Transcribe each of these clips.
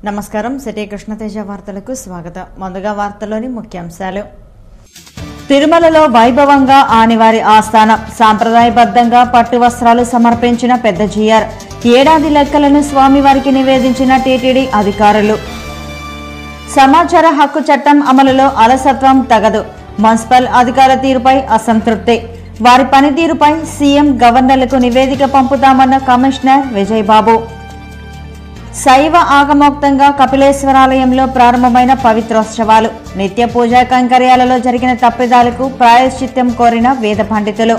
నమస్కారం సిటీ కృష్ణతేజ వార్తలకు స్వాగతం ముందుగా వార్తలోని ముఖ్యాంశాలు తిరుమలలో వైభవంగా ఆనివారి ఆస్థానం సాంప్రదాయబద్ధంగా పట్టు వస్త్రాలు సమర్పించిన పెద్ద జిఆర్ ఏడాది లెక్కలను స్వామివారికి నివేదించిన టీటీడీ అధికారులు సమాచార హక్కు చట్టం అమలులో అలసత్వం తగదు మున్సిపల్ అధికారుల తీరుపై అసంతృప్తి వారి పనితీరుపై సీఎం గవర్నర్లకు నివేదిక పంపుతామన్న కమిషనర్ విజయబాబు శైవ ఆగమోక్తంగా కపిలేశ్వరాలయంలో ప్రారంభమైన పవిత్రోత్సవాలు నిత్య పూజా కైంకర్యాలలో జరిగిన తప్పిదాలకు ప్రాయశ్చిత్తం కోరిన వేద పండితులు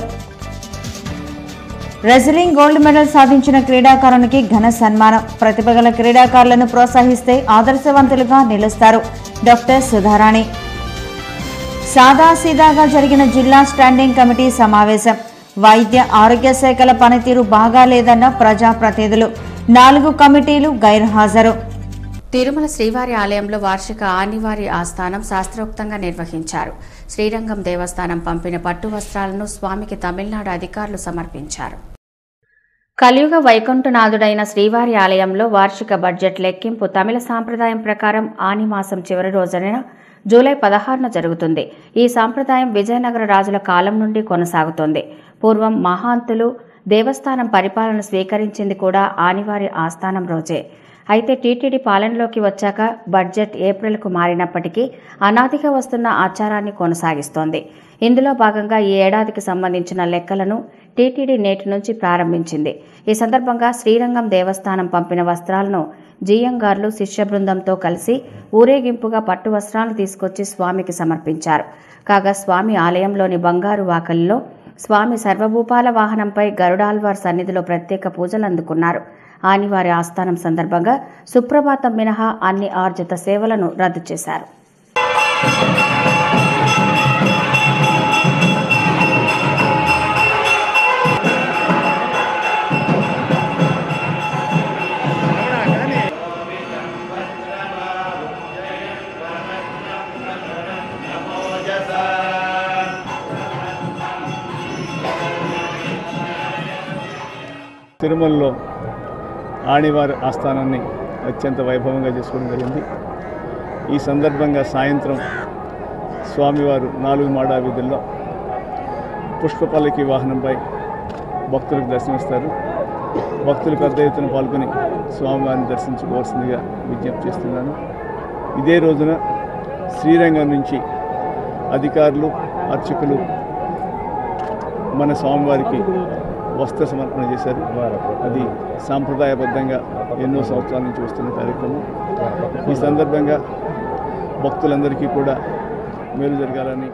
రెజ్లింగ్ గోల్డ్ మెడల్ సాధించిన క్రీడాకారునికి ఘన సన్మానం ప్రతిభ గల క్రీడాకారులను ప్రోత్సహిస్తే ఆదర్శవంతులుగా నిలుస్తారు డాక్టర్ సుధారాణి సాదాసీదాగా జరిగిన జిల్లా స్టాండింగ్ కమిటీ సమావేశం వైద్య ఆరోగ్య శాఖల పనితీరు బాగా లేదన్న ప్రజాప్రతినిధులు నాలుగు కమిటీలు గైర్హాజరు తిరుమల శ్రీవారి ఆలయంలో వార్షిక ఆనివారి ఆస్థానం శాస్త్రోక్తంగా నిర్వహించారు శ్రీరంగం దేవస్థానం పంపిన పట్టు వస్త్రాలను స్వామికి తమిళనాడు అధికారులు సమర్పించారు కలియుగ వైకుంఠనాథుడైన శ్రీవారి ఆలయంలో వార్షిక బడ్జెట్ లెక్కింపు తమిళ సాంప్రదాయం ప్రకారం ఆని మాసం చివరి రోజున జూలై పదహారున జరుగుతుంది ఈ సాంప్రదాయం విజయనగర రాజుల కాలం నుండి కొనసాగుతోంది పూర్వం మహాంతులు దేవస్థానం పరిపాలన స్వీకరించింది కూడా ఆనివారి ఆస్థానం రోజే అయితే టీటీడీ పాలనలోకి వచ్చాక బడ్జెట్ ఏప్రిల్కు మారినప్పటికీ అనాదిగా వస్తున్న ఆచారాన్ని కొనసాగిస్తోంది ఇందులో భాగంగా ఈ ఏడాదికి సంబంధించిన లెక్కలను టీటీడీ నేటి నుంచి ప్రారంభించింది ఈ సందర్భంగా శ్రీరంగం దేవస్థానం పంపిన వస్త్రాలను జీయంగార్లు శిష్య బృందంతో కలిసి ఊరేగింపుగా పట్టు వస్త్రాలను తీసుకొచ్చి స్వామికి సమర్పించారు కాగా స్వామి ఆలయంలోని బంగారు వాకలిలో స్వామి సర్వభూపాల వాహనంపై గరుడాల్వార్ సన్నిధిలో ప్రత్యేక పూజలు అందుకున్నారు ఆనివారి ఆస్థానం సందర్భంగా సుప్రభాతం మినహా అన్ని ఆర్జిత సేవలను రద్దు చేశారు తిరుమలలో ఆణివారి ఆస్థానాన్ని అత్యంత వైభవంగా చేసుకోవడం జరిగింది ఈ సందర్భంగా సాయంత్రం స్వామివారు నాలుగు మాడా వీధుల్లో పుష్పపల్లకి వాహనంపై భక్తులకు దర్శనమిస్తారు భక్తులు పెద్ద ఎత్తున పాల్గొని స్వామివారిని దర్శించుకోవాల్సిందిగా విజ్ఞప్తి చేస్తున్నాను ఇదే రోజున శ్రీరంగం నుంచి అధికారులు అర్చకులు మన స్వామివారికి వస్త్ర సమర్పణ చేశారు అది సాంప్రదాయబద్ధంగా ఎన్నో సంవత్సరాల నుంచి వస్తున్న కార్యక్రమం ఈ సందర్భంగా భక్తులందరికీ కూడా మేలు జరగాలని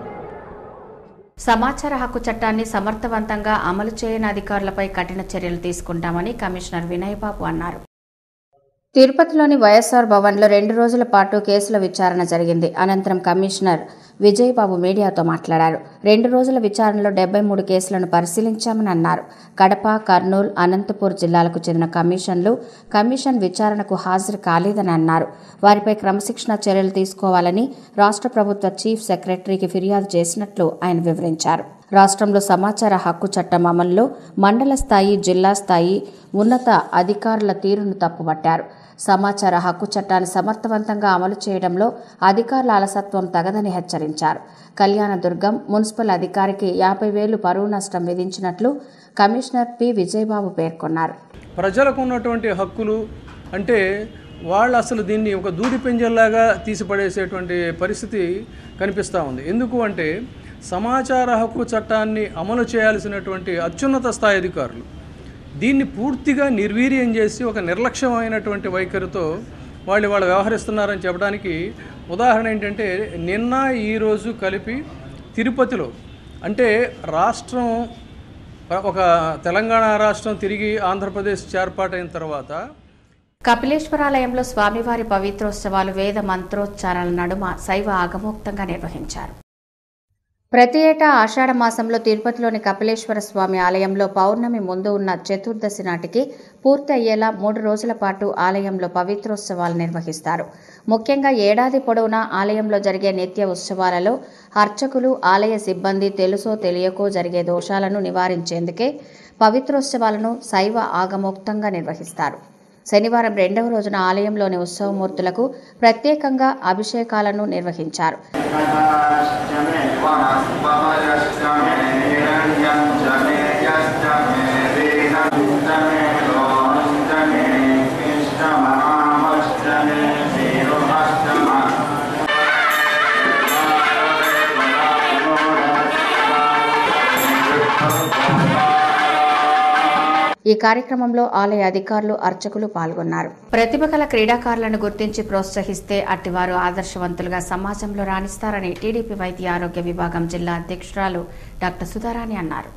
సమాచార హక్కు చట్టాన్ని సమర్థవంతంగా అమలు చేయని అధికారులపై కఠిన చర్యలు తీసుకుంటామని కమిషనర్ వినయ్ బాబు అన్నారు తిరుపతిలోని వైఎస్ఆర్ భవన్లో రెండు రోజుల పాటు కేసుల విచారణ జరిగింది అనంతరం కమిషనర్ విజయబాబు మీడియాతో మాట్లాడారు రెండు రోజుల విచారణలో డెబ్బై మూడు కేసులను పరిశీలించామని అన్నారు కడప కర్నూలు అనంతపూర్ జిల్లాలకు చెందిన కమిషన్లు కమిషన్ విచారణకు హాజరు కాలేదని అన్నారు వారిపై క్రమశిక్షణ చర్యలు తీసుకోవాలని రాష్ట్ర ప్రభుత్వ చీఫ్ సెక్రటరీకి ఫిర్యాదు చేసినట్లు ఆయన వివరించారు రాష్ట్రంలో సమాచార హక్కు చట్టం అమల్లో మండల స్థాయి జిల్లా స్థాయి ఉన్నత అధికారుల తీరును తప్పుపట్టారు సమాచార హక్కు చట్టాన్ని సమర్థవంతంగా అమలు చేయడంలో అధికారుల అలసత్వం తగదని హెచ్చరించారు కళ్యాణదుర్గం మున్సిపల్ అధికారికి యాభై వేలు పరువు నష్టం విధించినట్లు కమిషనర్ పి విజయబాబు పేర్కొన్నారు ప్రజలకు ఉన్నటువంటి హక్కులు అంటే వాళ్ళు అసలు దీన్ని ఒక దూది పెంజల్లాగా తీసిపడేసేటువంటి పరిస్థితి కనిపిస్తూ ఉంది ఎందుకు అంటే సమాచార హక్కు చట్టాన్ని అమలు చేయాల్సినటువంటి అత్యున్నత స్థాయి అధికారులు దీన్ని పూర్తిగా నిర్వీర్యం చేసి ఒక నిర్లక్ష్యమైనటువంటి వైఖరితో వాళ్ళు వాళ్ళు వ్యవహరిస్తున్నారని చెప్పడానికి ఉదాహరణ ఏంటంటే నిన్న ఈరోజు కలిపి తిరుపతిలో అంటే రాష్ట్రం ఒక తెలంగాణ రాష్ట్రం తిరిగి ఆంధ్రప్రదేశ్ చేర్పాటైన తర్వాత కపిలేశ్వరాలయంలో స్వామివారి పవిత్రోత్సవాలు వేద మంత్రోచ్చారాల నడుమ శైవ ఆగమోక్తంగా నిర్వహించారు ప్రతి ఏటా ఆషాఢ మాసంలో తిరుపతిలోని కపిలేశ్వర స్వామి ఆలయంలో పౌర్ణమి ముందు ఉన్న చతుర్దశి నాటికి పూర్తి అయ్యేలా మూడు రోజుల పాటు ఆలయంలో పవిత్రోత్సవాలు నిర్వహిస్తారు ముఖ్యంగా ఏడాది పొడవునా ఆలయంలో జరిగే నిత్య ఉత్సవాలలో అర్చకులు ఆలయ సిబ్బంది తెలుసో తెలియకో జరిగే దోషాలను నివారించేందుకే పవిత్రోత్సవాలను శైవ ఆగమోక్తంగా నిర్వహిస్తారు శనివారం రెండవ రోజున ఆలయంలోని ఉత్సవమూర్తులకు ప్రత్యేకంగా అభిషేకాలను నిర్వహించారు ఈ కార్యక్రమంలో ఆలయ అధికారులు అర్చకులు పాల్గొన్నారు ప్రతిభ గల క్రీడాకారులను గుర్తించి ప్రోత్సహిస్తే అట్టివారు ఆదర్శవంతులుగా సమాజంలో రాణిస్తారని టీడీపీ వైద్య ఆరోగ్య విభాగం జిల్లా అధ్యక్షురాలు డాక్టర్ సుధారాణి అన్నారు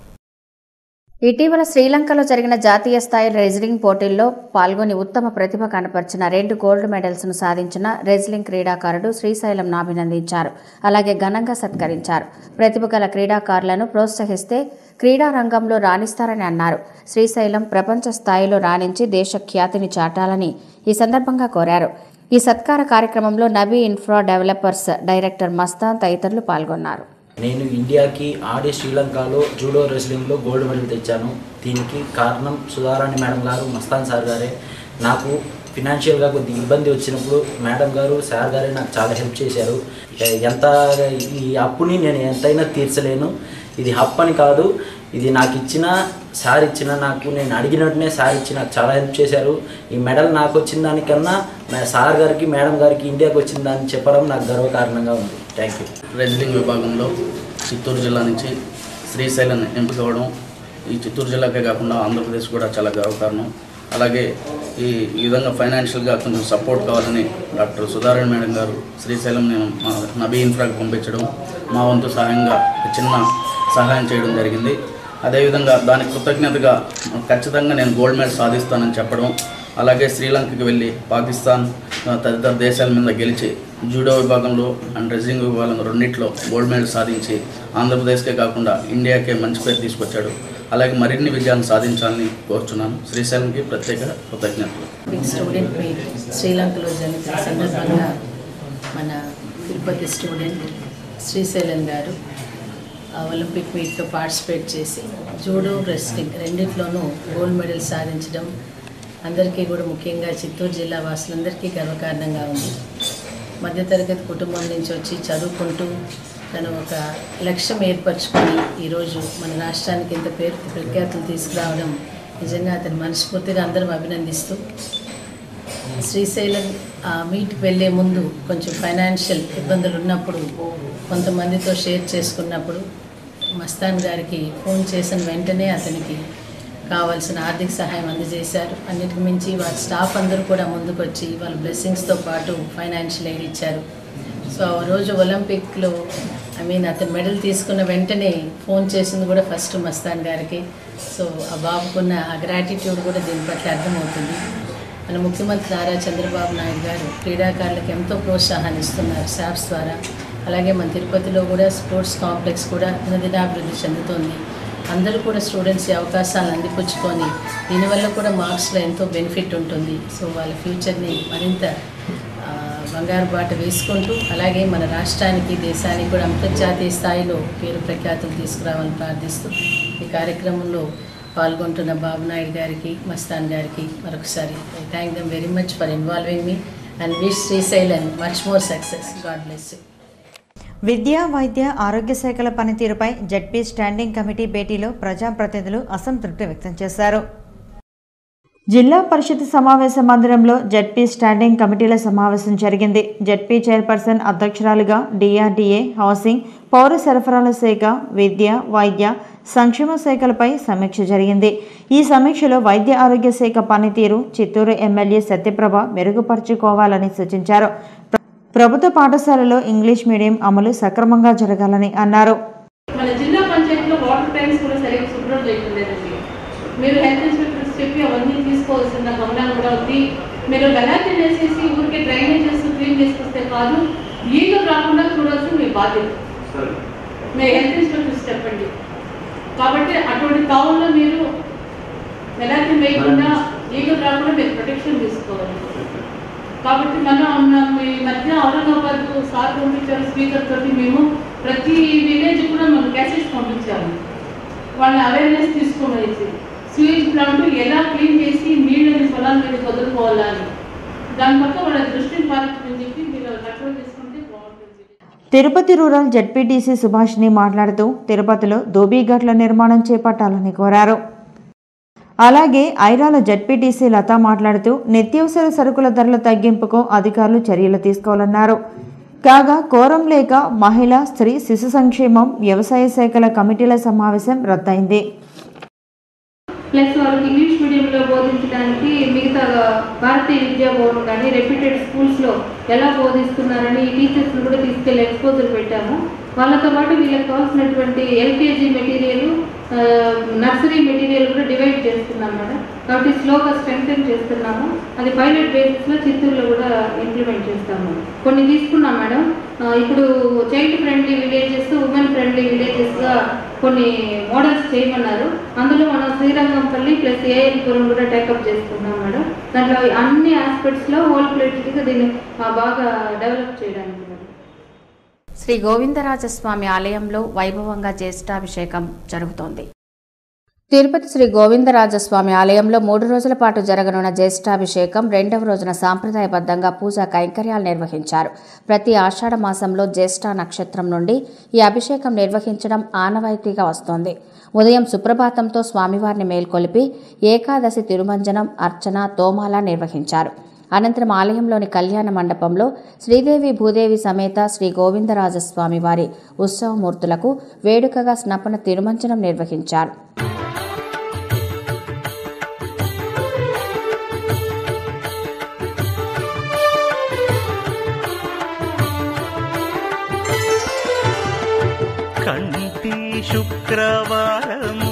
ఇటీవల శ్రీలంకలో జరిగిన జాతీయ స్థాయి రెజ్లింగ్ పోటీల్లో పాల్గొని ఉత్తమ ప్రతిభ కనపరిచిన రెండు గోల్డ్ మెడల్స్ ను సాధించిన రెజ్లింగ్ క్రీడాకారుడు శ్రీశైలం అభినందించారు అలాగే ఘనంగా సత్కరించారు ప్రతిభ గల క్రీడాకారులను ప్రోత్సహిస్తే క్రీడా రంగంలో రాణిస్తారని అన్నారు శ్రీశైలం ప్రపంచ స్థాయిలో రాణించి దేశ ఖ్యాతిని చాటాలని ఈ సందర్భంగా కోరారు ఈ సత్కార కార్యక్రమంలో Nabi infra developers director Mastan తదితరులు పాల్గొన్నారు నేను ఇండియాకి ఆడి శ్రీలంకలో జూడో రెస్లింగ్లో గోల్డ్ మెడల్ తెచ్చాను దీనికి కారణం సుధారాణి మేడం గారు మస్తాన్ సార్ గారే నాకు ఫినాన్షియల్గా కొద్ది ఇబ్బంది వచ్చినప్పుడు మేడం గారు సార్ గారే నాకు చాలా హెల్ప్ చేశారు ఎ- ఎంత ఈ అప్పుని నేను ఎంతైనా తీర్చలేను ఇది హప్ అని కాదు ఇది నాకు ఇచ్చిన సార్ ఇచ్చిన నాకు నేను అడిగినట్టునే సార్ ఇచ్చి నాకు చాలా హెల్ప్ చేశారు ఈ మెడల్ నాకు వచ్చిన దానికన్నా మా సార్ గారికి మేడం గారికి ఇండియాకి వచ్చిన దాన్ని చెప్పడం నాకు గర్వకారణంగా ఉంది థ్యాంక్ యూ రెజ్లింగ్ విభాగంలో చిత్తూరు జిల్లా నుంచి శ్రీశైలం ఎంపిక అవ్వడం ఈ చిత్తూరు జిల్లాకే కాకుండా ఆంధ్రప్రదేశ్ కూడా చాలా గర్వకారణం అలాగే ఈ ఈ విధంగా ఫైనాన్షియల్గా కొంచెం సపోర్ట్ కావాలని డాక్టర్ సుధారాయణ మేడం గారు శ్రీశైలం నేను మా నబీ ఇన్ఫ్రాకి పంపించడం మా వంతు సహాయంగా ఒక చిన్న సహాయం చేయడం జరిగింది అదేవిధంగా దానికి కృతజ్ఞతగా ఖచ్చితంగా నేను గోల్డ్ మెడల్ సాధిస్తానని చెప్పడం అలాగే శ్రీలంకకి వెళ్ళి పాకిస్తాన్ ఆ, తదితర దేశాల మీద గెలిచి జూడో విభాగంలో అండ్ రెజ్లింగ్ విభాగంలో రెండిట్లో గోల్డ్ మెడల్ సాధించి ఆంధ్రప్రదేశ్కే కాకుండా ఇండియాకే మంచి పేరు తీసుకొచ్చాడు అలాగే మరిన్ని విజయాలను సాధించాలని కోరుచున్నాను శ్రీశైలంకి ప్రత్యేక కృతజ్ఞతలు బిగ్ స్టూడెంట్ మీట్ శ్రీలంకలో జరుగుతున్న సందర్భంగా మన తిరుపతి స్టూడెంట్ శ్రీశైలం గారు ఆ ఒలింపిక్ మీట్లో పార్టిసిపేట్ చేసి జూడో రెస్లింగ్ రెండిట్లోనూ గోల్డ్ మెడల్ సాధించడం అందరికీ కూడా ముఖ్యంగా చిత్తూరు జిల్లా వాసులందరికీ గర్వకారణంగా ఉంది మధ్యతరగతి కుటుంబం నుంచి వచ్చి చదువుకుంటూ తను ఒక లక్ష్యం ఏర్పరచుకొని ఈరోజు మన రాష్ట్రానికి ఇంత పేరు ప్రఖ్యాతులు తీసుకురావడం నిజంగా అతను మనస్ఫూర్తిగా అందరం అభినందిస్తూ శ్రీశైలం ఆ మీట్కి వెళ్ళే ముందు కొంచెం ఫైనాన్షియల్ ఇబ్బందులు ఉన్నప్పుడు కొంతమందితో షేర్ చేసుకున్నప్పుడు మస్తాన్ గారికి ఫోన్ చేసిన వెంటనే అతనికి కావాల్సిన ఆర్థిక సహాయం అందజేశారు అన్నిటికి మించి వారి స్టాఫ్ అందరూ కూడా ముందుకొచ్చి వాళ్ళ బ్లెస్సింగ్స్తో పాటు ఫైనాన్షియల్ ఎయిడ్ ఇచ్చారు సో ఆ రోజు ఒలింపిక్లో ఐ మీన్ అతను మెడల్ తీసుకున్న వెంటనే ఫోన్ చేసింది కూడా ఫస్ట్ మస్తాన్ గారికి సో ఆ బాబుకున్న ఆ గ్రాటిట్యూడ్ కూడా దీని పట్ల అర్థమవుతుంది మన ముఖ్యమంత్రి నారా చంద్రబాబు నాయుడు గారు క్రీడాకారులకు ఎంతో ప్రోత్సాహాన్ని ఇస్తున్నారు శాప్స్ ద్వారా అలాగే మన తిరుపతిలో కూడా స్పోర్ట్స్ కాంప్లెక్స్ కూడా దినదినాభివృద్ధి చెందుతోంది అందరూ కూడా స్టూడెంట్స్ ఈ అవకాశాలను అందిపుచ్చుకొని దీనివల్ల కూడా మార్క్స్లో ఎంతో బెనిఫిట్ ఉంటుంది సో వాళ్ళ ఫ్యూచర్ని మరింత ఆ, బంగారు బాట వేసుకుంటూ అలాగే మన రాష్ట్రానికి దేశానికి కూడా అంతర్జాతీయ స్థాయిలో పేరు ప్రఖ్యాతులు తీసుకురావాలని ప్రార్థిస్తూ ఈ కార్యక్రమంలో పాల్గొంటున్న బాబు నాయుడు గారికి మస్తాన్ గారికి మరొకసారి I thank them very much for involving me and wish Srisailan much more success God bless you విద్యా వైద్య ఆరోగ్య శాఖల పనితీరుపై జడ్పీ స్టాండింగ్ కమిటీ భేటీలో ప్రజాప్రతినిధులు అసంతృప్తి వ్యక్తం చేశారు జిల్లా పరిషత్ సమావేశ మందిరంలో జడ్పీ స్టాండింగ్ కమిటీల సమావేశం జరిగింది జడ్పీ చైర్పర్సన్ అధ్యక్షురాలుగా డిఆర్డీఏ హౌసింగ్ పౌర సరఫరాల శాఖ విద్య వైద్య సంక్షేమ శాఖలపై సమీక్ష జరిగింది ఈ సమీక్షలో వైద్య ఆరోగ్య శాఖ పనితీరు చిత్తూరు ఎమ్మెల్యే సత్యప్రభ మెరుగుపరుచుకోవాలని సూచించారు ప్ర- ప్రభుత్వ పాఠశాలలో ఇంగ్లీష్ మీడియం అమలు సక్రమంగా జరగాలని అన్నారు మన జిల్లా పంచాయతీలో వాటర్ ట్యాంక్స్ కూడా సరిగ్గా శుభ్రం చేయట్లేదండి మీరు హెల్త్ ఇన్స్పెక్టర్స్ చెప్పి అవన్నీ తీసుకోవాల్సిన గమనం కూడా ఉంది మీరు వెలాతి వేసేసి ఊరికే డ్రైనేజెస్ క్లీన్ చేసుకొస్తే కాదు ఈగ రాకుండా చూడాల్సిన మీ బాధ్యత మీరు హెల్త్ ఇన్స్పెక్టర్స్ చెప్పండి కాబట్టి అటువంటి తావుల్లో మీరు వెలాతి వేయకుండా ఈగ రాకుండా మీరు ప్రొటెక్షన్ తీసుకోవాలి కాబట్టి మనం మనం ఈ మధ్య ఔరంగాబాద్ సార్ పంపించారు స్పీకర్ తోటి మేము ప్రతి విలేజ్ కూడా మనం క్యాసెట్స్ పంపించాము వాళ్ళని అవేర్నెస్ తీసుకోమనేసి స్వీజ్ ప్లాంట్ ఎలా క్లీన్ చేసి నీళ్ళని పొలాల మీద వదులుకోవాలని దాని పక్క వాళ్ళ దృష్టిని పాలించమని చెప్పి మీరు కంట్రోల్ చేసుకుంటే బాగుంటుంది తిరుపతి రూరల్ జడ్పీటీసీ సుభాష్ని మాట్లాడుతూ తిరుపతిలో దోబీఘాట్ల నిర్మాణం చేపట్టాలని కోరారు అలాగే ఐరాల జడ్పీటీసీ లత మాట్లాడుతూ నిత్యావసర సరుకుల ధరల తగ్గింపుకు అధికారులు చర్యలు తీసుకోవాలన్నారు కాగా కోరం లేక మహిళా స్త్రీ శిశు సంక్షేమం వ్యవసాయ శాఖల కమిటీల సమావేశం రద్దయింది ప్లస్ వాళ్ళకి ఇంగ్లీష్ మీడియంలో బోధించడానికి మిగతా భారతీయ విద్యా భవన్ కానీ రెప్యూటెడ్ స్కూల్స్లో ఎలా బోధిస్తున్నారని ఈ టీచర్స్ని కూడా తీసుకెళ్ళి ఎక్స్పోజర్ పెట్టాము వాళ్ళతో పాటు వీళ్ళకి కావాల్సినటువంటి ఎల్కేజీ మెటీరియల్ నర్సరీ మెటీరియల్ కూడా డివైడ్ చేస్తున్నాం మేడం కాబట్టి స్లోగా స్ట్రెంగ్తన్ చేస్తున్నాము అది పైలట్ బేసిస్లో చిత్తూరులో కూడా ఇంప్లిమెంట్ చేస్తాము కొన్ని తీసుకున్నాం మేడం ఆ, ఇప్పుడు child friendly villages women friendly విలేజెస్గా కొన్ని మోడల్స్ చేయమన్నారు అందులో మనం శ్రీరంగంపల్లి ప్లస్ ఏఎల్పురం కూడా టేకప్ చేసుకున్నాం మేడం దాంట్లో అన్ని ఆస్పెక్ట్స్లో హోల్ ప్లేట్గా దీన్ని ఆ, బాగా డెవలప్ చేయడానికి మేడం శ్రీ గోవిందరాజస్వామి ఆలయంలో వైభవంగా జ్యేష్ఠాభిషేకం జరుగుతోంది తిరుపతి శ్రీ గోవిందరాజస్వామి ఆలయంలో మూడు రోజుల పాటు జరగనున్న జ్యేష్ఠాభిషేకం రెండవ రోజున సాంప్రదాయబద్ధంగా పూజా కైంకర్యాలు నిర్వహించారు ప్రతి ఆషాఢ మాసంలో జ్యేష్ఠ నక్షత్రం నుండి ఈ అభిషేకం నిర్వహించడం ఆనవాయితీగా వస్తోంది ఉదయం సుప్రభాతంతో స్వామివారిని మేల్కొలిపి ఏకాదశి తిరుమంజనం అర్చన తోమాల నిర్వహించారు అనంతరం ఆలయంలోని కళ్యాణ మండపంలో శ్రీదేవి భూదేవి సమేత శ్రీ గోవిందరాజస్వామి వారి ఉత్సవమూర్తులకు వేడుకగా స్నపన తిరుమంజనం నిర్వహించారు కంటి శుక్రవారము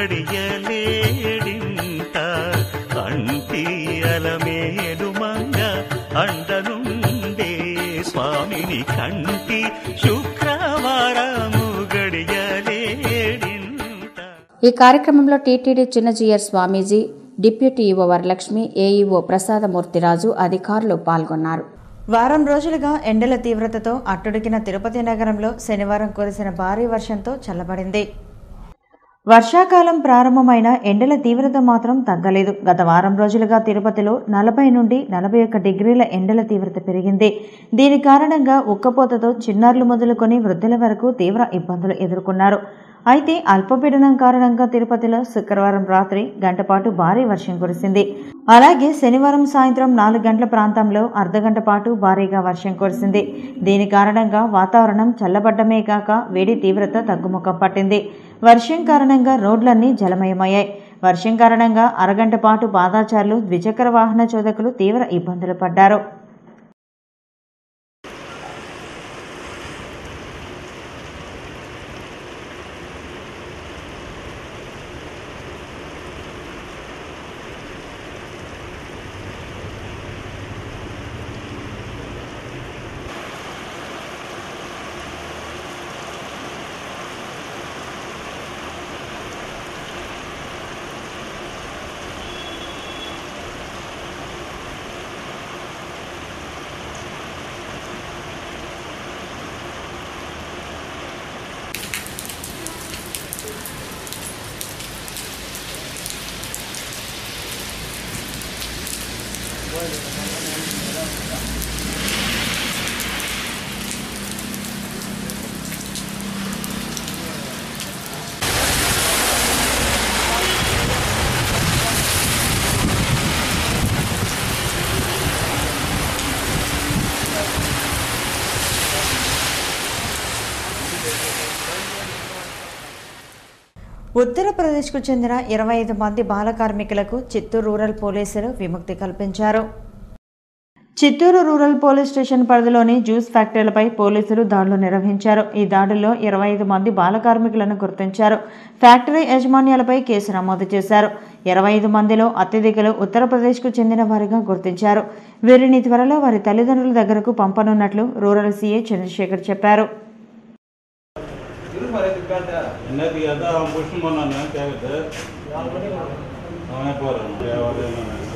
గడియలేడింత కంటి అలమేలు మంగ అండనుండే స్వామిని కంటి శుక్రవారము గడియలేడింత ఈ కార్యక్రమంలో TTD Chinnajeeyar Swamiji deputy EO Varalakshmi AEO Prasadamurthiraju అధికారులు పాల్గొన్నారు వారం రోజులుగా ఎండల తీవ్రతతో అట్టుడికిన తిరుపతి నగరంలో శనివారం కురిసిన భారీ వర్షంతో చల్లబడింది వర్షాకాలం ప్రారంభమైన ఎండల తీవ్రత మాత్రం తగ్గలేదు గత వారం రోజులుగా తిరుపతిలో నలభై నుండి నలభై ఒక్క డిగ్రీల ఎండల తీవ్రత పెరిగింది దీని కారణంగా ఉక్కపోతతో చిన్నారులు మొదలుకొని వృద్ధుల వరకు తీవ్ర ఇబ్బందులు ఎదుర్కొన్నారు అయితే అల్పపీడనం కారణంగా తిరుపతిలో శుక్రవారం రాత్రి గంటపాటు భారీ వర్షం కురిసింది అలాగే శనివారం సాయంత్రం నాలుగు గంటల ప్రాంతంలో అర్ధగంట పాటు భారీగా వర్షం కురిసింది దీని కారణంగా వాతావరణం చల్లబడ్డమే కాక వేడి తీవ్రత తగ్గుముఖం పట్టింది వర్షం కారణంగా రోడ్లన్నీ జలమయమయ్యాయి వర్షం కారణంగా అరగంట పాటు పాదాచారులు ద్విచక్ర వాహన చోదకులు తీవ్ర ఇబ్బందులు పడ్డారు ఉత్తరప్రదేశ్కు చెందిన ఇరవై ఐదు మంది బాల కార్మికులకు చిత్తూరు రూరల్ పోలీసులు విముక్తి కల్పించారు చిత్తూరు రూరల్ పోలీస్ స్టేషన్ పరిధిలోని జ్యూస్ ఫ్యాక్టరీలపై పోలీసులు దాడులు నిర్వహించారు ఈ దాడుల్లో ఇరవై ఐదు మంది బాల కార్మికులను గుర్తించారు ఫ్యాక్టరీ యాజమాన్యాలపై కేసు నమోదు చేశారు ఇరవై ఐదు మందిలో అత్యధికులు ఉత్తరప్రదేశ్కు చెందిన వారిగా గుర్తించారు వీరిని త్వరలో వారి తల్లిదండ్రుల దగ్గరకు పంపనున్నట్లు రూరల్ సీఏ చంద్రశేఖర్ చెప్పారు என்ன தெரியாதா அவன் புஷ் பண்ணானு கேக்குது அவனே போறான்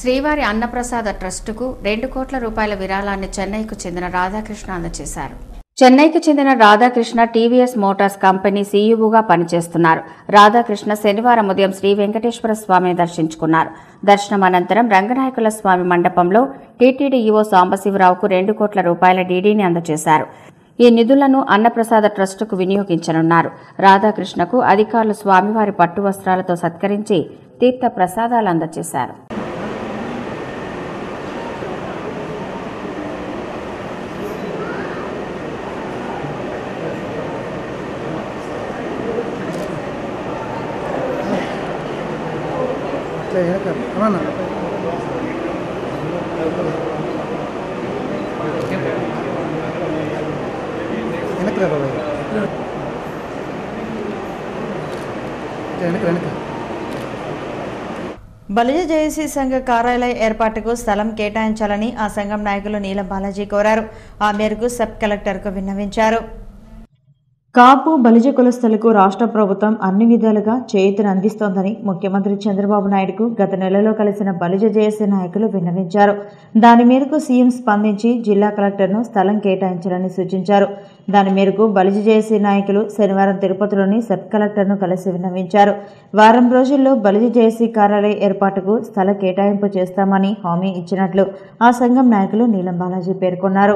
శ్రీవారి అన్నప్రసాద ట్రస్టుకు రెండు కోట్ల రూపాయల విరాళాన్ని చెన్నైకు చెందిన రాధాకృష్ణ అందజేశారు చెన్నైకి చెందిన రాధాకృష్ణ టీవీఎస్ మోటార్స్ కంపెనీ సీఈఓగా పనిచేస్తున్నారు రాధాకృష్ణ శనివారం ఉదయం శ్రీ వెంకటేశ్వర స్వామిని దర్శించుకున్నారు దర్శనం అనంతరం రంగనాయకుల స్వామి మండపంలో టీటీడీ ఈవో సాంబశివరావుకు రెండు కోట్ల రూపాయల డీడీని అందజేశారు ఈ నిధులను అన్నప్రసాద ట్రస్టుకు వినియోగించనున్నారు రాధాకృష్ణకు అధికారులు స్వామివారి పట్టు వస్త్రాలతో సత్కరించి తీర్థ ప్రసాదాలు అందజేశారు బలిజ జేఏసీ సంఘ కార్యాలయ ఏర్పాటుకు స్థలం కేటాయించాలని ఆ సంఘం నాయకులు నీలం బాలాజీ కోరారు ఆ మేరకు సబ్ కలెక్టర్కు విన్నవించారు కాపు బలిజ కులస్తులకు రాష్ట్ర ప్రభుత్వం అన్ని విధాలుగా చేయూతను అందిస్తోందని ముఖ్యమంత్రి చంద్రబాబు నాయుడుకు గత నెలలో కలిసిన బలిజ జేఏసీ నాయకులు విన్నవించారు దాని మేరకు సీఎం స్పందించి జిల్లా కలెక్టర్ను స్థలం కేటాయించాలని సూచించారు దాని మేరకు బలిజ జేఏసీ నాయకులు శనివారం తిరుపతిలోని సబ్ కలెక్టర్ను కలిసి విన్నవించారు వారం రోజుల్లో బలిజ జేఏసీ కార్యాలయ ఏర్పాటుకు స్థల కేటాయింపు చేస్తామని హామీ ఇచ్చినట్లు ఆ సంఘం నాయకులు నీలం బాలాజీ పేర్కొన్నారు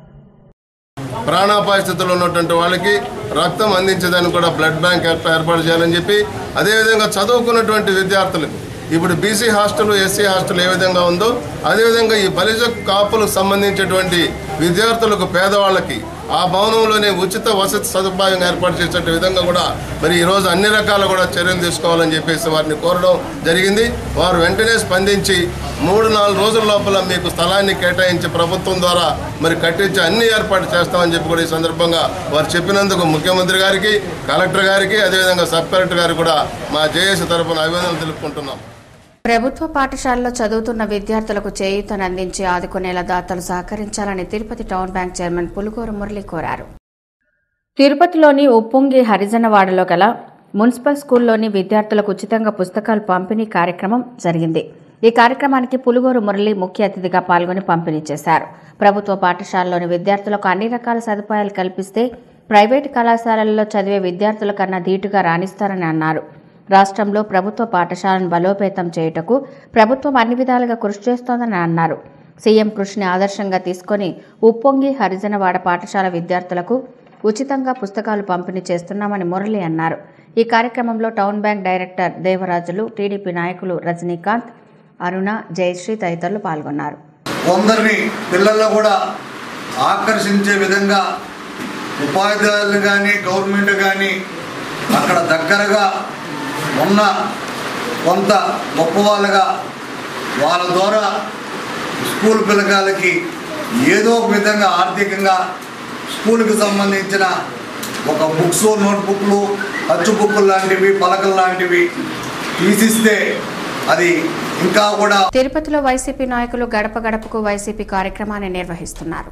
ప్రాణాపాయ స్థితిలో ఉన్నటువంటి వాళ్ళకి రక్తం అందించేదానికి కూడా బ్లడ్ బ్యాంక్ ఏర్ప- ఏర్పాటు చేయాలని చెప్పి అదేవిధంగా చదువుకున్నటువంటి విద్యార్థులకు ఇప్పుడు బీసీ హాస్టల్ ఎస్సీ హాస్టల్ ఏ విధంగా ఉందో అదేవిధంగా ఈ బలిజ కాపులకు సంబంధించినటువంటి విద్యార్థులకు పేదవాళ్ళకి ఆ భవనంలోనే ఉచిత వసతి సదుపాయం ఏర్పాటు చేసే విధంగా కూడా మరి ఈరోజు అన్ని రకాల కూడా చర్యలు తీసుకోవాలని చెప్పేసి వారిని కోరడం జరిగింది వారు వెంటనే స్పందించి మూడు నాలుగు రోజుల లోపల మీకు స్థలాన్ని కేటాయించి ప్రభుత్వం ద్వారా మరి కట్టించి అన్ని ఏర్పాటు చేస్తామని చెప్పి కూడా ఈ సందర్భంగా వారు చెప్పినందుకు ముఖ్యమంత్రి గారికి కలెక్టర్ గారికి అదేవిధంగా సబ్ కలెక్టర్ గారికి కూడా మా జేఏసీ తరఫున అభినందనలు తెలుపుకుంటున్నాం ప్రభుత్వ పాఠశాలలో చదువుతున్న విద్యార్థులకు చేయూతను అందించి ఆదుకునేలా దాతలు సహకరించాలని Tirupati town bank chairman Pulukuru Murali కోరారు తిరుపతిలోని ఉప్పొంగి హరిజనవాడలో గల మున్సిపల్ స్కూల్లోని విద్యార్థులకు ఉచితంగా పుస్తకాలు పంపిణీ కార్యక్రమం జరిగింది ఈ కార్యక్రమానికి పులుగోరు మురళి ముఖ్య అతిథిగా పాల్గొని పంపిణీ చేశారు ప్రభుత్వ పాఠశాలలోని విద్యార్థులకు అన్ని రకాల సదుపాయాలు కల్పిస్తే ప్రైవేటు కళాశాలల్లో చదివే విద్యార్థుల కన్నా ధీటుగా రాణిస్తారని అన్నారు రాష్ట్రంలో ప్రభుత్వ పాఠశాలను బలోపేతం చేయుటకు ప్రభుత్వం అన్ని విధాలుగా కృషి చేస్తోందని అన్నారు సీఎం కృషిని ఆదర్శంగా తీసుకొని ఉప్పొంగి హరిజనవాడ పాఠశాల విద్యార్థులకు ఉచితంగా పుస్తకాలు పంపిణీ చేస్తున్నామని మురళి అన్నారు ఈ కార్యక్రమంలో town bank director Devarajulu TDP నాయకులు రజనీకాంత్ అరుణ జయశ్రీ తదితరులు పాల్గొన్నారు కొందరిని పిల్లల్లో కూడా ఆకర్షించే విధంగా ఉపాధ్యాయులు కానీ గవర్నమెంట్ కానీ అక్కడ దగ్గరగా ఉన్న కొంత గొప్పవాళ్ళుగా వాళ్ళ ద్వారా స్కూల్ పిల్లకాయలకి ఏదో ఒక విధంగా ఆర్థికంగా స్కూల్కి సంబంధించిన ఒక బుక్స్ నోట్బుక్లు అచ్చు బుక్కులు లాంటివి పలకలు లాంటివి తీసిస్తే అది ఇంకా కూడా తిరుపతిలో వైసీపీ నాయకులు గడప గడపకు వైసీపీ కార్యక్రమాన్ని నిర్వహిస్తున్నారు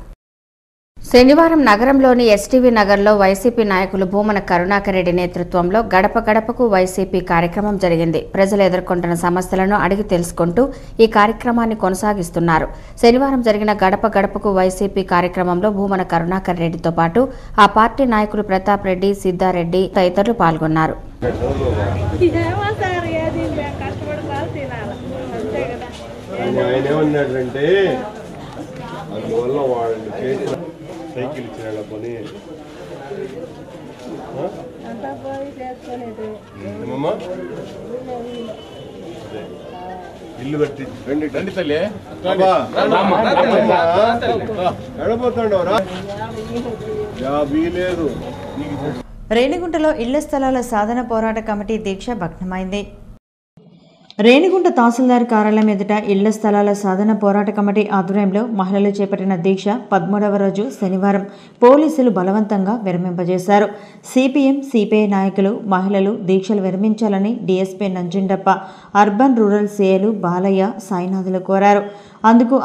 శనివారం నగరంలోని ఎస్టీవీ నగర్లో వైసీపీ నాయకులు భూమన కరుణాకర్ రెడ్డి నేతృత్వంలో గడప గడపకు వైసీపీ కార్యక్రమం జరిగింది ప్రజలు ఎదుర్కొంటున్న సమస్యలను అడిగి తెలుసుకుంటూ ఈ కార్యక్రమాన్ని కొనసాగిస్తున్నారు శనివారం జరిగిన గడప గడపకు వైసీపీ కార్యక్రమంలో భూమన కరుణాకర్ రెడ్డితో పాటు ఆ పార్టీ నాయకులు ప్రతాప్ రెడ్డి సిద్ధారెడ్డి తదితరులు పాల్గొన్నారు ఆయన ఏమన్నాడంటే అందువల్ల వాళ్ళని చేసిన సైకిల్ ఇచ్చిన కొని ఏమమ్మా అదే. ఇల్లు కట్టి రండి రండి తల్లి ఎడబోతాడు రా వీలేదు నీకు రేణిగుంటలో ఇళ్ల స్థలాల సాధన పోరాట కమిటీ దీక్ష భగ్నమైంది రేణిగుంట తహసీల్దార్ కార్యాలయం ఎదుట ఇళ్ల స్థలాల సాధన పోరాట కమిటీ ఆధ్వర్యంలో మహిళలు చేపట్టిన దీక్ష పదమూడవ రోజు శనివారం పోలీసులు బలవంతంగా విరమింపజేశారు సిపిఎం సిపిఐ నాయకులు మహిళలు దీక్షలు విరమించాలని డీఎస్పీ నంజుండప్ప అర్బన్ రూరల్ సీఏలు బాలయ్య సాయినాథులు కోరారు అందుకు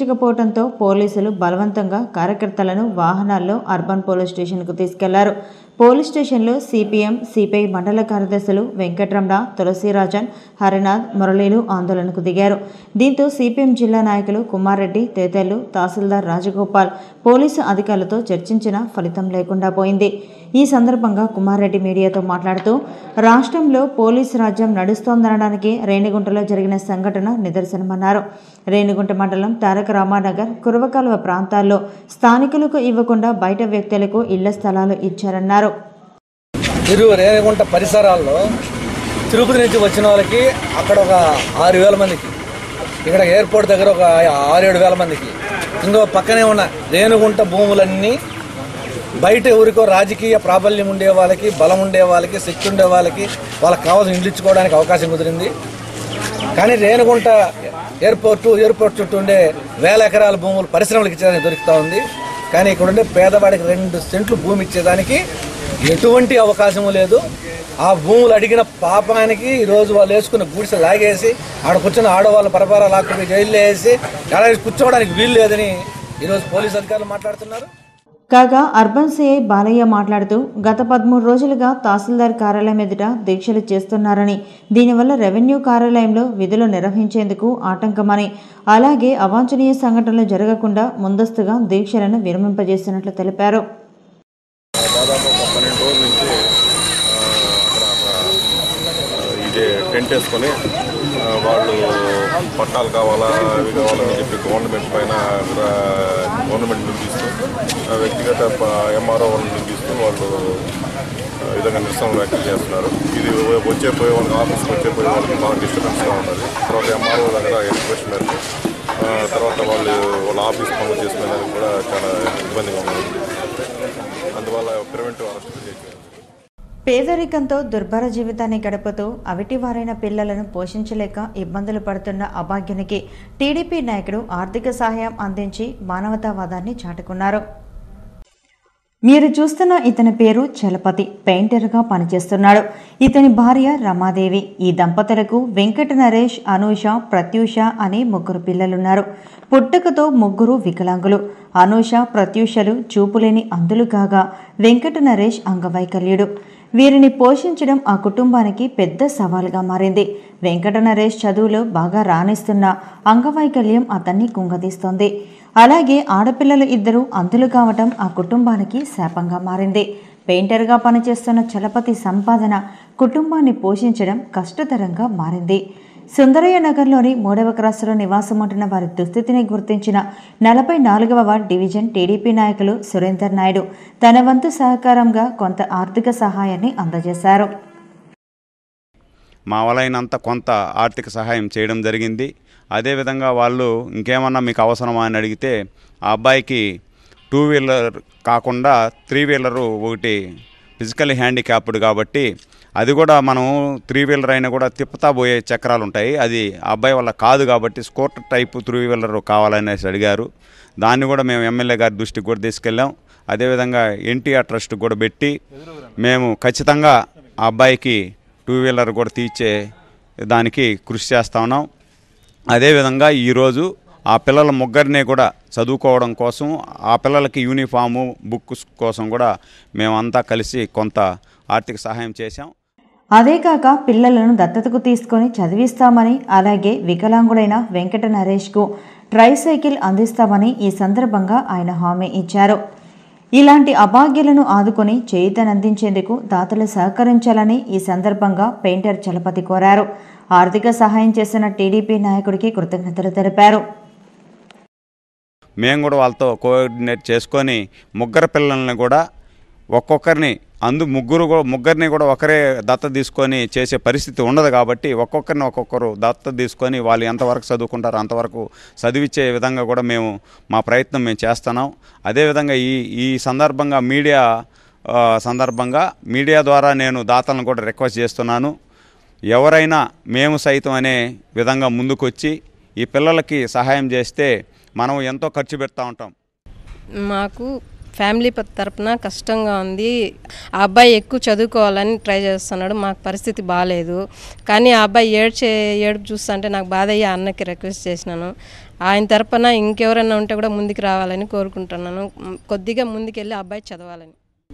అంగీకరించకపోవడంతో పోలీసులు బలవంతంగా కార్యకర్తలను వాహనాల్లో అర్బన్ పోలీస్ స్టేషన్కు తీసుకెళ్లారు పోలీస్ స్టేషన్లో సిపిఎం సిపిఐ మండల కార్యదర్శులు వెంకటరమణ తులసిరాజన్ హరినాథ్ మురళీలు ఆందోళనకు దిగారు దీంతో సిపిఎం జిల్లా నాయకులు కుమారెడ్డి తేతేళ్లు తహసీల్దార్ రాజగోపాల్ పోలీసు అధికారులతో చర్చించిన ఫలితం లేకుండా పోయింది ఈ సందర్భంగా కుమారెడ్డి మీడియాతో మాట్లాడుతూ రాష్ట్రంలో పోలీసు రాజ్యం నడుస్తోందనడానికి రేణిగుంటలో జరిగిన సంఘటన నిదర్శనమన్నారు రేణిగుంట మండలం తారక రామానగర్ కురవకాలువ ప్రాంతాల్లో స్థానికులకు ఇవ్వకుండా బయట వ్యక్తులకు ఇళ్ల స్థలాలు ఇచ్చారన్నారు తిరుగు రేణిగుంట పరిసరాల్లో తిరుపతి నుంచి వచ్చిన వాళ్ళకి అక్కడ ఒక ఆరు వేల మందికి ఇక్కడ ఎయిర్పోర్ట్ దగ్గర ఒక ఆరేడు వేల మందికి ఇంకో పక్కనే ఉన్న రేణిగుంట భూములన్నీ బయట ఎవరికో రాజకీయ ప్రాబల్యం ఉండే వాళ్ళకి బలం ఉండే వాళ్ళకి శక్తి ఉండే వాళ్ళకి వాళ్ళకి కావాల్సిన ఇల్లు ఇచ్చుకోవడానికి అవకాశం కుదిరింది కానీ రేణుగుంట ఎయిర్పోర్టు ఎయిర్పోర్ట్ చుట్టూ ఉండే వేల ఎకరాల భూములు పరిశ్రమలకు ఇచ్చేదానికి దొరుకుతూ ఉంది కానీ ఇక్కడ ఉండే పేదవాడికి రెండు సెంట్లు భూమి ఇచ్చేదానికి ఎటువంటి అవకాశము లేదు ఆ భూములు అడిగిన పాపానికి ఈరోజు వాళ్ళు వేసుకున్న గుడిసె లాగేసి ఆడ కూర్చున్న ఆడవాళ్ళ పరపరా లాక్కుని జైల్లో వేసి అలా కూర్చోవడానికి వీలు లేదని ఈరోజు పోలీసు అధికారులు మాట్లాడుతున్నారు కాగా అర్బన్ సిఐ బాలయ్య మాట్లాడుతూ గత పదమూడు రోజులుగా తహసీల్దార్ కార్యాలయం ఎదుట దీక్షలు చేస్తున్నారని దీనివల్ల రెవెన్యూ కార్యాలయంలో విధులు నిర్వహించేందుకు ఆటంకమని అలాగే అవాంఛనీయ సంఘటనలు జరగకుండా ముందస్తుగా దీక్షలను విరమింపజేసినట్లు తెలిపారు దాదాపు ఒక పన్నెండు రోజుల నుంచి ఆ, అక్కడ ఆ, ఇదే టెంట్ వేసుకొని ఆ, వాళ్ళు పట్టాలు కావాలా అవి కావాలని చెప్పి గవర్నమెంట్ పైన ఆ, గవర్నమెంట్ నింపిస్తూ ఆ, వ్యక్తిగత ఎంఆర్ఓ వాళ్ళని నింపిస్తూ వాళ్ళు ఆ, ఈ విధంగా నిరసన వ్యాఖ్యలు చేస్తున్నారు ఇది వచ్చే పోయే వాళ్ళకి ఆఫీస్కి వచ్చే పోయే వాళ్ళకి బాగా డిస్టర్బెన్స్గా ఉన్నది తర్వాత ఎంఆర్ఓ దగ్గర ఎడ్యుకేషన్ మేరకు ఆ, తర్వాత వాళ్ళు వాళ్ళ ఆఫీస్ పనులు చేసుకునేదానికి కూడా చాలా ఇబ్బందిగా ఉంది అందువల్ల ప్రివెంటివ్ అరెస్ట్ చేయాలి పేదరికంతో దుర్భర జీవితాన్ని గడుపుతూ అవిటివారైన పిల్లలను పోషించలేక ఇబ్బందులు పడుతున్న అభాగ్యునికి టీడీపీ నాయకుడు ఆర్థిక సహాయం అందించి మానవతావాదాన్ని చాటుకున్నారు మీరు చూస్తున్న ఇతని పేరు చలపతి పెయింటర్గా పనిచేస్తున్నాడు ఇతని భార్య రమాదేవి ఈ దంపతులకు వెంకట నరేష్ అనూష ప్రత్యూష అనే ముగ్గురు పిల్లలున్నారు పుట్టుకతో ముగ్గురు వికలాంగులు అనూష ప్రత్యూషలు చూపులేని అందులు కాగా వెంకట నరేష్ అంగవైకల్యుడు వీరిని పోషించడం ఆ కుటుంబానికి పెద్ద సవాల్గా మారింది వెంకట నరేష్ చదువులో బాగా రాణిస్తున్న అంగవైకల్యం అతన్ని కుంగదీస్తోంది అలాగే ఆడపిల్లలు ఇద్దరు అంతులు కావటం ఆ కుటుంబానికి శాపంగా మారింది పెయింటర్గా పనిచేస్తున్న చలపతి సంపాదన కుటుంబాన్ని పోషించడం కష్టతరంగా మారింది సుందరయ్య నగర్లోని మూడవ క్రాస్లో నివాసం ఉంటున్న వారి దుస్థితిని గుర్తించిన నలభై నాలుగవ వార్డ్ డివిజన్ టీడీపీ నాయకులు సురేందర్ నాయుడు తన వంతు సహకారంగా కొంత ఆర్థిక సహాయాన్ని అందజేశారు మా వలైనంత కొంత ఆర్థిక సహాయం చేయడం జరిగింది అదేవిధంగా వాళ్ళు ఇంకేమన్నా మీకు అవసరమా అని అడిగితే ఆ అబ్బాయికి టూ వీలర్ కాకుండా త్రీ వీలరు ఒకటి ఫిజికల్ హ్యాండిక్యాప్డ్ కాబట్టి అది కూడా మనం త్రీ వీలర్ అయినా కూడా తిప్పుతా పోయే చక్రాలు ఉంటాయి అది ఆ అబ్బాయి వల్ల కాదు కాబట్టి స్కూటర్ టైపు త్రీ వీలర్ కావాలనేసి అడిగారు దాన్ని కూడా మేము ఎమ్మెల్యే గారి దృష్టికి కూడా తీసుకెళ్ళాం అదేవిధంగా ఎన్టీఆర్ ట్రస్ట్ కూడా పెట్టి మేము ఖచ్చితంగా ఆ అబ్బాయికి టూ వీలర్ కూడా తీర్చే దానికి కృషి చేస్తా ఉన్నాం అదేవిధంగా ఈరోజు ఆ పిల్లల ముగ్గురిని కూడా చదువుకోవడం కోసం ఆ పిల్లలకి యూనిఫాము బుక్స్ కోసం కూడా మేమంతా కలిసి కొంత ఆర్థిక సహాయం చేశాం అదే కాక పిల్లలను దత్తతకు తీసుకొని చదివిస్తామని అలాగే వికలాంగుడైన వెంకట నరేష్కు ట్రైసైకిల్ అందిస్తామని ఈ సందర్భంగా ఆయన హామీ ఇచ్చారు ఇలాంటి అభాగ్యులను ఆదుకొని చేయుతనందించేందుకు దాతలు సహకరించాలని ఈ సందర్భంగా పెయింటర్ చలపతి కోరారు ఆర్థిక సహాయం చేసిన టీడీపీ నాయకుడికి కృతజ్ఞతలు తెలిపారు మేము కూడా వాళ్ళతో కోఆర్డినేట్ చేసుకొని ముగ్గురు పిల్లల్ని కూడా ఒక్కొక్కరిని అందు ముగ్గురు కూడా ముగ్గురిని కూడా ఒకరే దత్త తీసుకొని చేసే పరిస్థితి ఉండదు కాబట్టి ఒక్కొక్కరిని ఒక్కొక్కరు దత్త తీసుకొని వాళ్ళు ఎంతవరకు చదువుకుంటారో అంతవరకు చదివించే విధంగా కూడా మేము మా ప్రయత్నం మేము చేస్తున్నాం అదేవిధంగా ఈ ఈ సందర్భంగా మీడియా ఆ, సందర్భంగా మీడియా ద్వారా నేను దాతలను కూడా రిక్వెస్ట్ చేస్తున్నాను ఎవరైనా మేము సైతం అనే విధంగా ముందుకొచ్చి ఈ పిల్లలకి సహాయం చేస్తే మనం ఎంతో ఖర్చు పెడతా ఉంటాం మాకు ఫ్యామిలీ ప- తరపున కష్టంగా ఉంది ఆ అబ్బాయి ఎక్కువ చదువుకోవాలని ట్రై చేస్తున్నాడు మాకు పరిస్థితి బాగాలేదు కానీ ఆ అబ్బాయి ఏడ్చే ఏడుపు చూస్తుంటే నాకు బాధ అయ్యి ఆ అన్నకి రిక్వెస్ట్ చేసినాను ఆయన తరపున ఇంకెవరైనా ఉంటే కూడా ముందుకు రావాలని కోరుకుంటున్నాను మ్, కొద్దిగా ముందుకెళ్ళి ఆ అబ్బాయి చదవాలని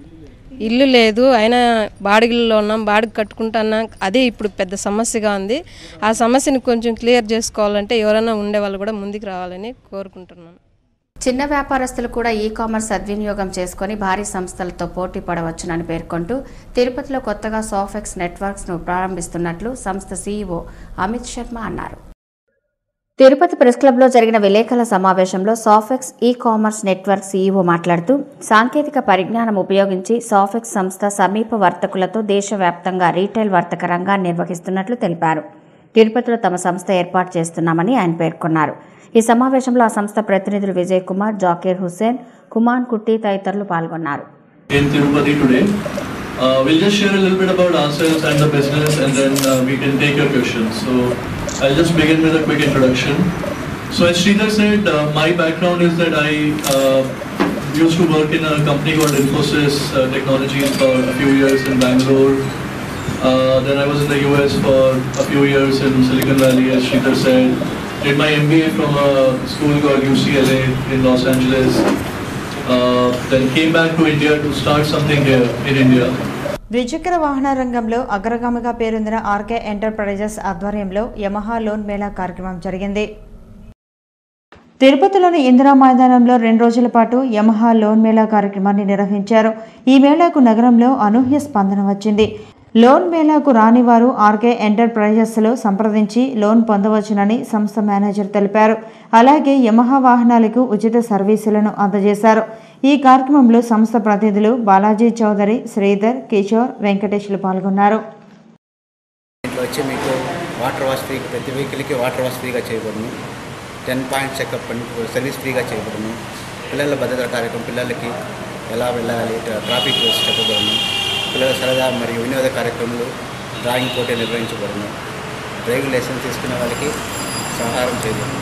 ఇల్లు లేదు అయినా బాడిగల్లో ఉన్నాం బాడిగ కట్టుకుంటున్నా అదే ఇప్పుడు పెద్ద సమస్యగా ఉంది ఆ సమస్యని కొంచెం క్లియర్ చేసుకోవాలంటే ఎవరైనా ఉండే వాళ్ళు కూడా ముందుకు రావాలని కోరుకుంటున్నాను చిన్న వ్యాపారస్తులు కూడా ఈ కామర్స్ సద్వినియోగం చేసుకుని భారీ సంస్థలతో పోటీ పడవచ్చునని పేర్కొంటూ తిరుపతిలో కొత్తగా సాఫెక్స్ నెట్వర్క్స్ ను ప్రారంభిస్తున్నట్లు సంస్థ సీఈఓ అమిత్ శర్మ అన్నారు తిరుపతి ప్రెస్ క్లబ్లో జరిగిన విలేకరుల సమావేశంలో సాఫెక్స్ ఈ కామర్స్ నెట్వర్క్ సీఈఓ మాట్లాడుతూ సాంకేతిక పరిజ్ఞానం ఉపయోగించి సాఫెక్స్ సంస్థ సమీప వర్తకులతో దేశవ్యాప్తంగా రీటైల్ వర్తక రంగాన్ని నిర్వహిస్తున్నట్లు తెలిపారు తిరుపతిలో తమ సంస్థ ఏర్పాటు చేస్తున్నామని ఆయన పేర్కొన్నారు ఈ సమావేశంలో ఆ సంస్థ ప్రతినిధులు విజయ్ కుమార్ జాకీర్ హుస్సేన్ కుమాన్ కుట్టి తదితరులు పాల్గొన్నారు in Tirupati today. Uh, we'll just share a little bit about ourselves and the business and then uh, we can take your questions. So I'll just begin with a quick introduction. So as Sridhar said, uh, my background is that I uh, used to work in a company called Infosys uh, Technologies for a few years in Bangalore. Uh, then I was in the US for a few years in Silicon Valley, as Sridhar said. Did my MBA from a school called UCLA in Los Angeles. Uh, then came back to India to start something here in India. ద్విచక్ర వాహన రంగంలో అగ్రగామిగా పేరొందిన RK Enterprises ఆధ్వర్యంలో Yamaha loan mela కార్యక్రమం జరిగింది తిరుపతిలోని ఇందిరా మైదానంలో రెండు రోజుల పాటు యమహా లోన్ మేళా కార్యక్రమాన్ని నిర్వహించారు ఈ మేళాకు నగరంలో అనూహ్య స్పందన వచ్చింది లోన్ మేళాకు రాని వారు ఆర్కే ఎంటర్ప్రైజెస్లో సంప్రదించి లోన్ పొందవచ్చునని సంస్థ మేనేజర్ తెలిపారు అలాగే యమహా వాహనాలకు ఉచిత సర్వీసులను అందజేశారు ఈ కార్యక్రమంలో సంస్థ ప్రతినిధులు బాలాజీ చౌదరి శ్రీధర్ కిషోర్ వెంకటేష్లు పాల్గొన్నారు ఇంట్లో వచ్చి మీకు వాటర్ వాష్ ఫ్రీ ప్రతి వెహికల్కి వాటర్ వాష్ ఫ్రీగా చేయబడును టెన్ పాయింట్ చెకప్ సర్వీస్ ఫ్రీగా చేయబడును పిల్లల భద్రత కార్యక్రమం పిల్లలకి ఎలా వెళ్ళాలి ట్రా- ట్రాఫిక్ రూల్స్ చెప్పబడును పిల్లల సరదా మరియు వినోద కార్యక్రమాలు డ్రాయింగ్ పోటీ నిర్వహించబడును డ్రైవింగ్ లైసెన్స్ తీసుకునే వాళ్ళకి సహారం చేయబడును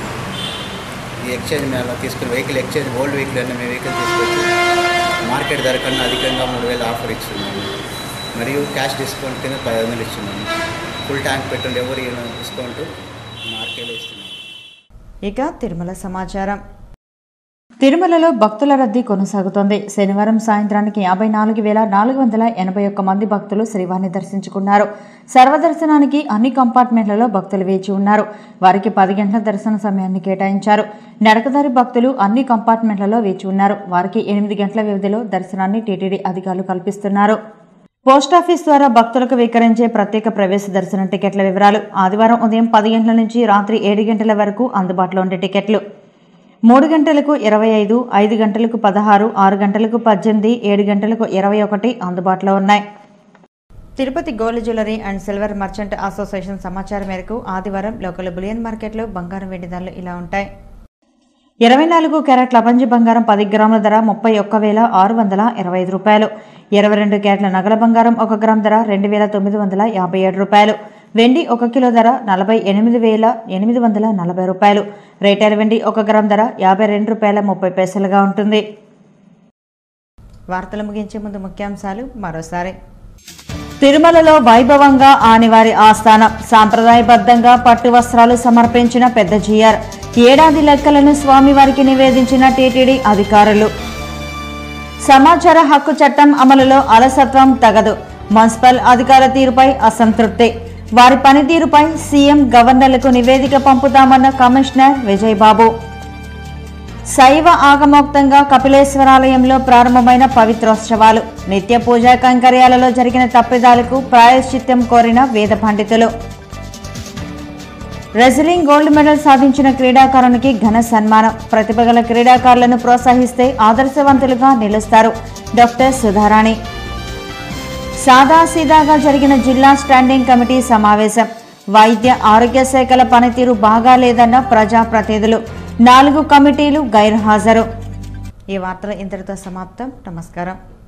ఈ ఎక్స్చేంజ్ మేళ తీసుకున్న వెహికల్ ఎక్స్చేంజ్ ఓల్డ్ వెహికల్ అన్న మేము వెహికల్ తీసుకొచ్చి మార్కెట్ ధర కన్నా అధికంగా మూడు వేలు ఆఫర్ ఇస్తున్నాము మరియు క్యాష్ డిస్కౌంట్ కింద పది వందలు ఇస్తున్నాము ఫుల్ ట్యాంక్ పెట్రోల్ ఎవరు డిస్కౌంట్ మార్కెట్లో ఇస్తున్నాము ఇక తిరుమల సమాచారం తిరుమలలో భక్తుల రద్దీ కొనసాగుతోంది శనివారం సాయంత్రానికి యాభై నాలుగు వేల నాలుగు వందల ఎనభై ఒక్క మంది భక్తులు శ్రీవారిని దర్శించుకున్నారు సర్వదర్శనానికి అన్ని కంపార్ట్మెంట్లలో భక్తులు వేచి ఉన్నారు వారికి పది గంటల దర్శన సమయాన్ని కేటాయించారు నడకదారి భక్తులు అన్ని కంపార్ట్మెంట్లలో వేచి ఉన్నారు వారికి ఎనిమిది గంటల వ్యవధిలో దర్శనాన్ని టీటీడీ అధికారులు కల్పిస్తున్నారు పోస్టాఫీస్ ద్వారా భక్తులకు విక్రయించే ప్రత్యేక ప్రవేశ దర్శనం టికెట్ల వివరాలు ఆదివారం ఉదయం పది గంటల నుంచి రాత్రి ఏడు గంటల వరకు అందుబాటులో ఉండే టికెట్లు మూడు గంటలకు ఇరవై ఐదు ఐదు గంటలకు పదహారు ఆరు గంటలకు పద్దెనిమిది ఏడు గంటలకు ఇరవై ఒకటి అందుబాటులో ఉన్నాయి Tirupati gold jewellery and silver merchant association సమాచారం మేరకు ఆదివారం లోకల్ బులియన్ మార్కెట్లో బంగారం వెండి ధరలు ఇలా ఉంటాయి ఇరవై నాలుగు క్యారెట్ల అపంజి బంగారం పది గ్రాముల ధర ముప్పై ఒక్క వేల ఆరు వందల ఇరవై ఐదు రూపాయలు ఇరవై రెండు క్యారెట్ల నగల బంగారం ఒక గ్రామ్ ధర రెండు వేల తొమ్మిది వందల యాభై ఏడు రూపాయలు వెండి ఒక కిలో ధర నలభై ఎనిమిది వేల ఎనిమిది వందల నలభై రూపాయలు రైటైల్ వెండి ఒక గ్రామ్ ధర యాభై రెండు రూపాయల ముప్పై పైసలుగా ఉంటుంది వార్తలు ముగించే ముందు ముఖ్యాంశాలు మరోసారి తిరుమలలో వైభవంగా ఆనివారి ఆస్థానం సాంప్రదాయబద్ధంగా పట్టు వస్త్రాలు సమర్పించిన పెద్ద జిఆర్ ఏడాది లెక్కలను స్వామివారికి నివేదించిన టీటీడీ అధికారులు సమాచార హక్కు చట్టం అమలులో అలసత్వం తగదు మున్సిపల్ అధికార తీరుపై అసంతృప్తి వారి పనితీరుపై సీఎం గవర్నర్లకు నివేదిక పంపుతామన్న కమిషనర్ విజయబాబు శైవ ఆగమోక్తంగా కపిలేశ్వరాలయంలో ప్రారంభమైన పవిత్రోత్సవాలు నిత్య పూజా కైంకర్యాలలో జరిగిన తప్పిదాలకు ప్రాయశ్చిత్తం కోరిన వేద పండితులు రెజ్లింగ్ గోల్డ్ మెడల్ సాధించిన క్రీడాకారునికి ఘన సన్మానం ప్రతిభ గల క్రీడాకారులను ప్రోత్సహిస్తే ఆదర్శవంతులుగా నిలుస్తారు డాక్టర్ సుధారాణి సాదాసీదాగా జరిగిన జిల్లా స్టాండింగ్ కమిటీ సమావేశం వైద్య ఆరోగ్య శాఖల పనితీరు బాగా లేదన్న ప్రజాప్రతినిధులు నాలుగు కమిటీలు గైర్హాజరు ఈ వార్తలు ఇంతటితో సమాప్తం నమస్కారం